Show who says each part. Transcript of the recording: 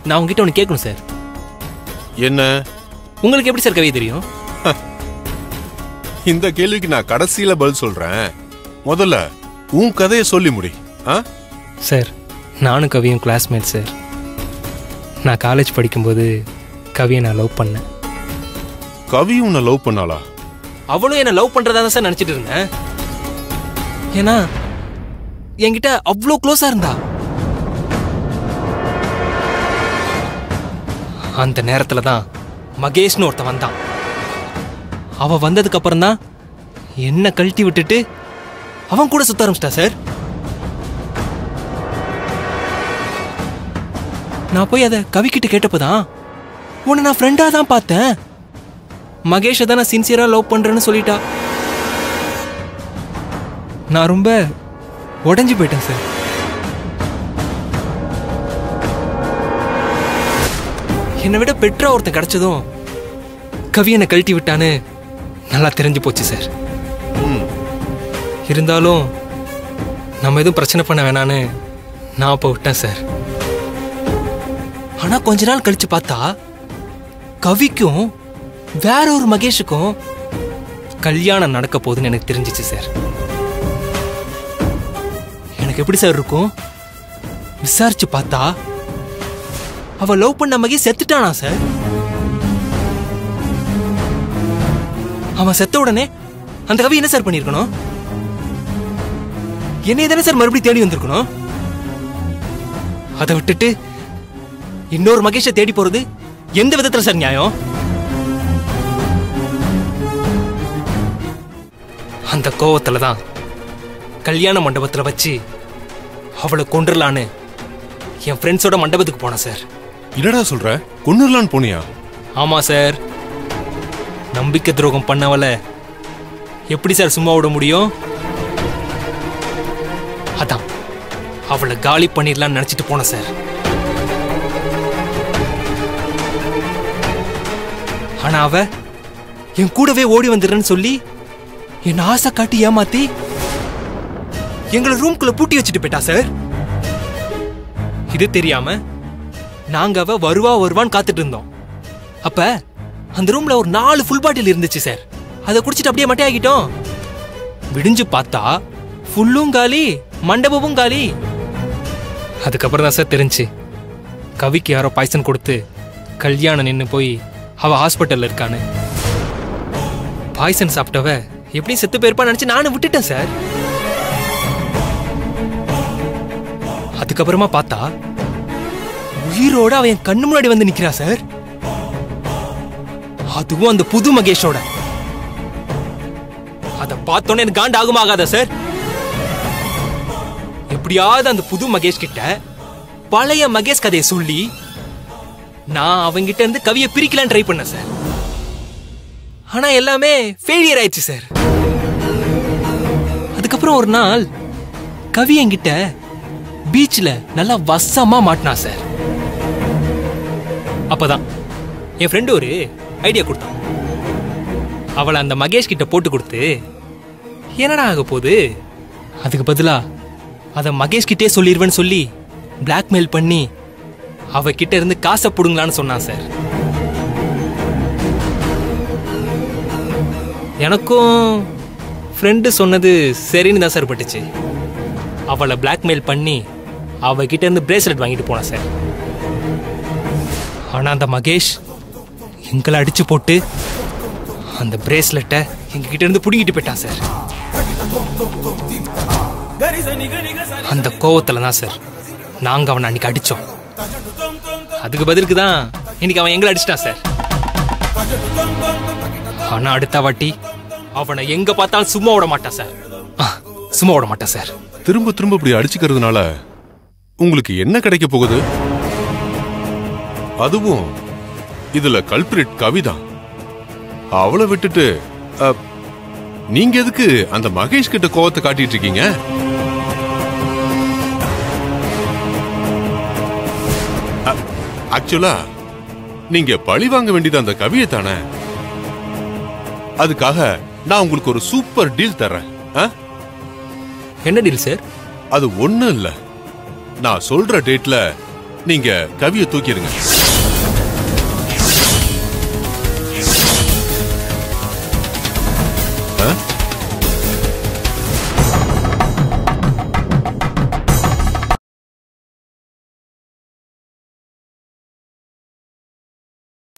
Speaker 1: நான் உங்ககிட்ட ஒன்று கேட்கணும் சார்
Speaker 2: என்ன
Speaker 1: உங்களுக்கு எப்படி சார் கவிதை தெரியும்
Speaker 2: இந்த கேள்விக்கு நான் கடைசியில பதில் சொல்றேன் முதல்ல உன் கதையை சொல்லி முடி ஆ
Speaker 1: சார் நானும் கவியும் கிளாஸ்மேட் சார் நான் காலேஜ் படிக்கும்போது கவியை நான் லவ் பண்ணேன்
Speaker 2: கவி உன்னை லவ் பண்ணாளா
Speaker 1: அவளும் என்ன லவ் பண்றதா தான் சார் நினைச்சிட்டு இருந்தேன் ஏன்னா என்கிட்ட அவ்வளோ க்ளோஸா இருந்தா அந்த நேரத்துல தான் மகேஷ்னு ஒருத்தன் வந்தான் அவ வந்ததுக்கு அப்புறம் தான் என்ன கழட்டி விட்டுட்டு அவன் கூட சுத்த ஆரம்பிச்சிட்டா சார் நான் போய் அதை கவிக்கிட்ட கேட்டப்பதான் உன்னை நான் ஃப்ரெண்டாக தான் பார்த்தேன் மகேஷை தான் நான் சின்சியராக லவ் பண்ணுறேன்னு சொல்லிட்டா நான் ரொம்ப உடஞ்சி போயிட்டேன் சார் என்னை விட பெற்றா ஒருத்தன் கிடைச்சதும் கவி என்னை கழட்டி விட்டான்னு நல்லா தெரிஞ்சு போச்சு சார் இருந்தாலும் நம்ம எதுவும் பிரச்சனை பண்ண வேணான்னு நான் அப்போ விட்டேன் சார் ஆனா கொஞ்ச நாள் கழிச்சு பார்த்தா கவிக்கும் வேற ஒரு மகேஷுக்கும் கல்யாணம் நடக்க போகுதுன்னு எனக்கு தெரிஞ்சிச்சு சார் எனக்கு எப்படி சார் இருக்கும் விசாரிச்சு பார்த்தா அவ லவ் பண்ண மகேஷ் செத்துட்டானா சார் அவன் செத்த உடனே அந்த கவி என்ன சார் பண்ணிருக்கணும் என்னைய தானே சார் மறுபடியும் தேடி வந்திருக்கணும் அதை விட்டுட்டு இன்னொரு மகேஷை தேடி போறது எந்த விதத்துல சார் நியாயம் அந்த கோவத்துல தான் கல்யாண மண்டபத்துல வச்சு அவளை கொண்டுடலான்னு என் ஃப்ரெண்ட்ஸோட மண்டபத்துக்கு போனேன் சார்
Speaker 2: என்னடா சொல்ற கொன்னுடலான்னு போனியா
Speaker 1: ஆமா சார் நம்பிக்கை துரோகம் பண்ணவளை எப்படி சார் சும்மா விட முடியும் அதான் அவளை காலி பண்ணிடலாம்னு நினைச்சிட்டு போனேன் சார் ஆனா அவ என் கூடவே ஓடி வந்துடுறேன்னு சொல்லி என் ஆசை காட்டி ஏமாத்தி எங்களை ரூம்குள்ள பூட்டி வச்சுட்டு போயிட்டா சார் இது தெரியாம நாங்க அவ வருவா வருவான்னு காத்துட்டு இருந்தோம் அப்ப அந்த ரூம்ல ஒரு நாலு ஃபுல் பாட்டில் இருந்துச்சு சார் அதை குடிச்சிட்டு அப்படியே மட்டை ஆகிட்டோம் விடிஞ்சு பார்த்தா ஃபுல்லும் காலி மண்டபமும் காலி அதுக்கப்புறம் தான் சார் தெரிஞ்சு கவிக்கு யாரோ பாய்சன் கொடுத்து கல்யாணம் நின்று போய் அவ ஹாஸ்பிட்டல்ல இருக்கான்னு பாய்சன் சாப்பிட்டவ எப்படியும் செத்து போயிருப்பான்னு நினைச்சு நானும் விட்டுட்டேன் சார் அதுக்கப்புறமா பார்த்தா உயிரோட அவன் என் கண்ணு முன்னாடி வந்து நிக்கிறா சார் அதுவும் அந்த புது மகேஷோட அத பார்த்தோன்னே எனக்கு காண்டு ஆகுமா ஆகாதா சார் எப்படியாவது அந்த புது மகேஷ் கிட்ட பழைய மகேஷ் கதையை சொல்லி நான் அவங்கிட்ட இருந்து கவியை பிரிக்கலான்னு ட்ரை பண்ணேன் சார் ஆனா எல்லாமே ஃபெயிலியர் ஆயிடுச்சு சார் அதுக்கப்புறம் ஒரு நாள் கவி என்கிட்ட பீச்ல நல்லா வசமா மாட்டினா சார் அப்பதான் என் ஃப்ரெண்டு ஒரு ஐடியா கொடுத்தான் அவளை அந்த மகேஷ் கிட்ட போட்டு கொடுத்து என்னடா ஆக போகுது அதுக்கு பதிலா அதை மகேஷ் கிட்டே சொல்லிடுவேன்னு சொல்லி பிளாக்மெயில் பண்ணி அவ கிட்ட இருந்து காசை புடுங்களான்னு சொன்னான் சார் எனக்கும் ஃப்ரெண்டு சொன்னது சரின்னு தான் சார் பட்டுச்சு அவளை பிளாக்மெயில் பண்ணி அவ கிட்ட இருந்து பிரேஸ்லெட் வாங்கிட்டு போனான் சார் ஆனா அந்த மகேஷ் எங்களை அடிச்சு போட்டு அந்த பிரேஸ்லெட்டை எங்க கிட்ட இருந்து புடுங்கிட்டு போயிட்டான் சார் அந்த கோவத்துல தான் சார் நாங்க அவனை அன்னைக்கு அடிச்சோம் அதுக்கு பதிலுக்கு தான் இன்னைக்கு அவன் எங்களை அடிச்சிட்டான் சார் ஆனா அடுத்த வாட்டி அவனை எங்க பார்த்தாலும் சும்மா விட மாட்டான் சார் ஆ, சும்மா விட மாட்டான் சார்
Speaker 2: திரும்ப திரும்ப இப்படி அடிச்சுக்கிறதுனால உங்களுக்கு என்ன கிடைக்க போகுது அதுவும் இதுல கல்பிரிட் கவிதான் அவளை விட்டுட்டு அ, நீங்க எதுக்கு அந்த மகேஷ் கிட்ட கோவத்தை காட்டிட்டு இருக்கீங்க ஆக்சுவலா நீங்க பழி வாங்க வேண்டியது அந்த கவியை தானே அதுக்காக நான் உங்களுக்கு ஒரு சூப்பர் டீல் தர்றேன் ஆ?
Speaker 1: என்ன டீல் சார்
Speaker 2: அது ஒண்ணும் இல்ல நான் சொல்ற டேட்ல நீங்க கவியை தூக்கிடுங்க